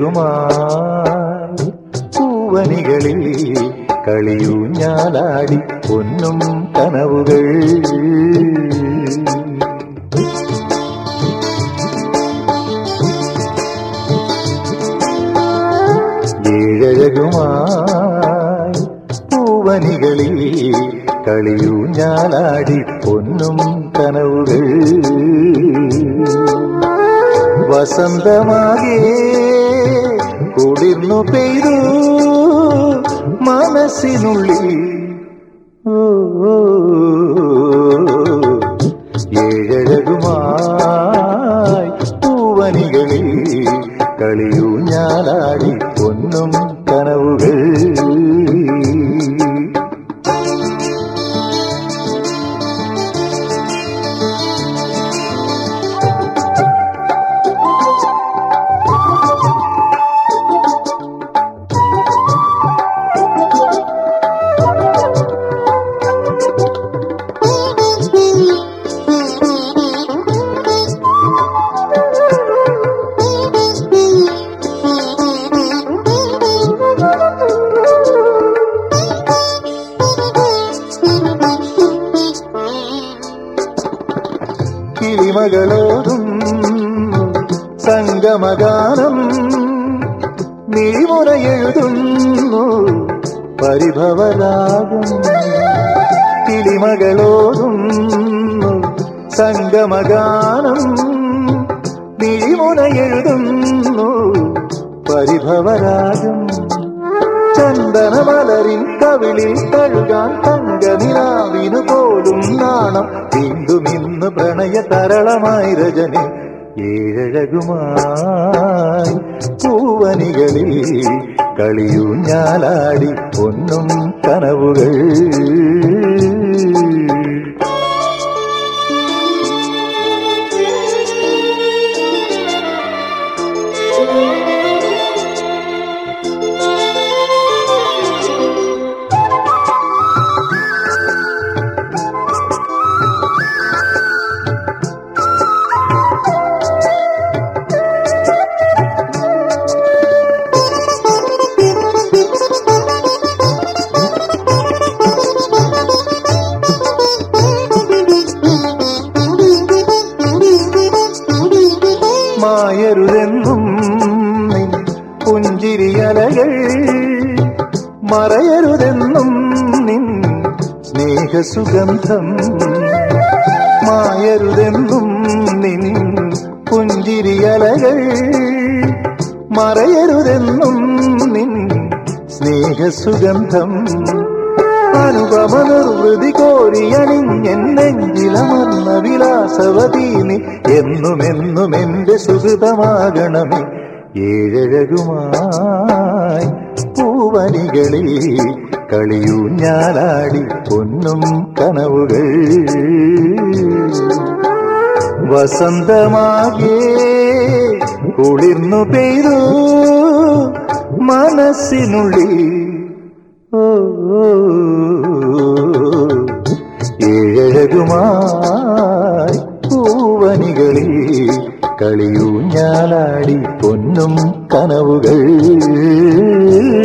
ഏഴഴകുമായി പൂവനികളിൽ കളിയൂഞ്ഞാലാടി പൊന്നും കനവുകൾ ഏഴഴകുമായി പൂവനികളിൽ കളിയൂഞ്ഞാലാടി പൊന്നും കനവുകൾ വസന്തമാകെ കുളിർന്നു പെയ്തു മനസ്സിനുള്ളിൽ ഓ, ഓ, ഏഴഴകുമായി പൂവനികളിൽ കളിയൂഞ്ഞാലാടി പൊന്നും കനവുകൾ കിളിമകളോതും സംഗമഗാനം നീമുറയെഴുതുന്നു പരിഭവരാഗം കിളിമകളോതും സംഗമഗാനം നീമുറയെഴുതുന്നു പരിഭവരാഗം ചന്ദനമലരിൻ കവിളിൽ കഴുകാൻ തങ്കനിലാവിനു പോലും നാണം വീണ്ടും ഇന്ന് പ്രണയ തരളമായി രജനി ഏഴഴകുമായി പൂവനികളിൽ കളിയൂഞ്ഞാലാടി പൊന്നും കനവുകൾ മായരുതെന്നും നിൻ പുഞ്ചിരിയലകൾ മറയരുതെന്നും നിൻ സ്നേഹസുഗന്ധം മായരുതെന്നും നിൻ പുഞ്ചിരിയലകൾ മറയരുതെന്നും നിൻ സ്നേഹസുഗന്ധം അനുപമ നിർവൃതി കോരിയണിഞ്ഞെന്നെഞ്ചിലമർന്ന വിലാസവതീ നീ എന്നുമെന്നും എന്റെ സുഹൃതമാകണമേ ഏഴഴകുമായി പൂവനികളിൽ കളിയൂഞ്ഞാലാടി പൊന്നും കനവുകൾ വസന്തമാകെ കുളിർന്നു പെയ്തു മനസ്സിനുള്ളിൽ ഓ, ഓ, ഏഴഴകുമായി പൂവനികളിൽ കളിയൂഞ്ഞാലാടി പൊന്നും കനവുകൾ